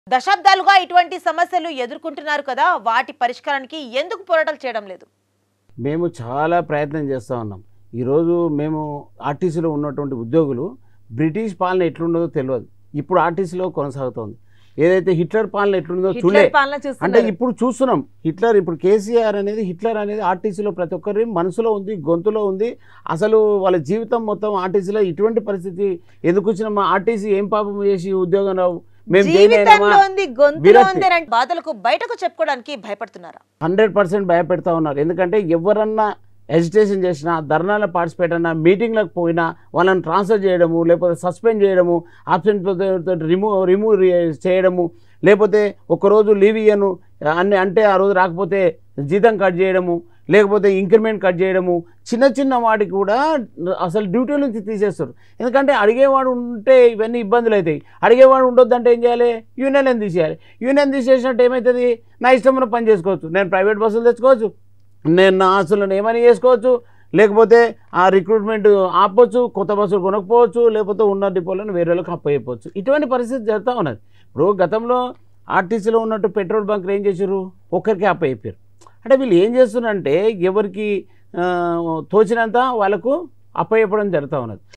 దశాబ్దాలుగా ఇటువంటి సమస్యలు ఎదుర్కొంటున్నారు కదా వాటి పరిష్కారానికి ఎందుకు పోరాటాలు చేయడం లేదు మేము చాలా ప్రయత్నం చేస్తూ ఉన్నాం ఈరోజు మేము ఆర్టీసీలో ఉన్నటువంటి ఉద్యోగులు బ్రిటిష్ పాలన ఎట్లుండదో తెలియదు ఇప్పుడు ఆర్టీసీలో కొనసాగుతోంది ఏదైతే హిట్లర్ పాలన ఎట్లుందో చూడలే హిట్లర్ పాలన అంటే చూస్తున్నారు ఇప్పుడు చూస్తున్నాం హిట్లర్ ఇప్పుడు కేసీఆర్ అనేది హిట్లర్ అనేది ఆర్టీసీలో ప్రతి ఒక్కరి మనసులో ఉంది గొంతులో ఉంది అసలు వాళ్ళ జీవితం మొత్తం ఆర్టీసీలో ఇటువంటి పరిస్థితి ఎందుకు వచ్చిన మా ఆర్టీసీ ఏం పాపం చేసి ఉద్యోగం రావు మేము జాయిన్ అయినామా జీవితంలో ఉంది గొంతులో విరక్తి. ఉంది అని బాధలకు బయటకు చెప్పుకోవడానికి భయపడుతున్నారా హండ్రెడ్ పర్సెంట్ భయపెడతా ఉన్నారు ఎందుకంటే ఎవరన్నా ఎజిటేషన్ చేసినా ధర్నాలో పార్టిసిపేట్ అయినా మీటింగ్లకు పోయినా వాళ్ళని ట్రాన్స్ఫర్ చేయడము లేకపోతే సస్పెండ్ చేయడము ఆబ్సెంట్ రిమూవ్ రిమూవ్ చేయడము లేకపోతే ఒకరోజు లీవ్ ఇయ్యను అన్ని అంటే ఆ రోజు రాకపోతే జీతం కట్ చేయడము లేకపోతే ఇంక్రిమెంట్ కట్ చేయడము చిన్న చిన్న వాటికి కూడా అసలు డ్యూటీ నుంచి తీసేస్తారు ఎందుకంటే అడిగేవాడు ఉంటే ఇవన్నీ ఇబ్బందులు అవుతాయి అడిగేవాడు ఉండొద్దంటే ఏం చేయాలి యూనియన్ తీసేయాలి యూనియన్ తీసేసినట్టు ఏమవుతుంది నా ఇష్టమైన పని చేసుకోవచ్చు నేను ప్రైవేట్ బస్సులు తెచ్చుకోవచ్చు నేను నా ఆస్తులను ఏమని చేసుకోవచ్చు లేకపోతే ఆ రిక్రూట్మెంట్ ఆపొచ్చు కొత్త బస్సులు కొనకపోవచ్చు లేకపోతే ఉన్న డిపోలను వేరే వాళ్ళకి అప్పయిపోవచ్చు ఇటువంటి పరిస్థితి జరుగుతూ ఉన్నది ఇప్పుడు గతంలో ఆర్టీసీలో ఉన్నట్టు పెట్రోల్ బంకులు ఏం చేశారు ఒక్కరికి అప్పయిపోయారు అంటే వీళ్ళు ఏం చేస్తున్నారంటే ఎవరికి ఆ, తోచినంత వాళ్ళకు అప్పయిపోవడం జరుగుతూ ఉన్నది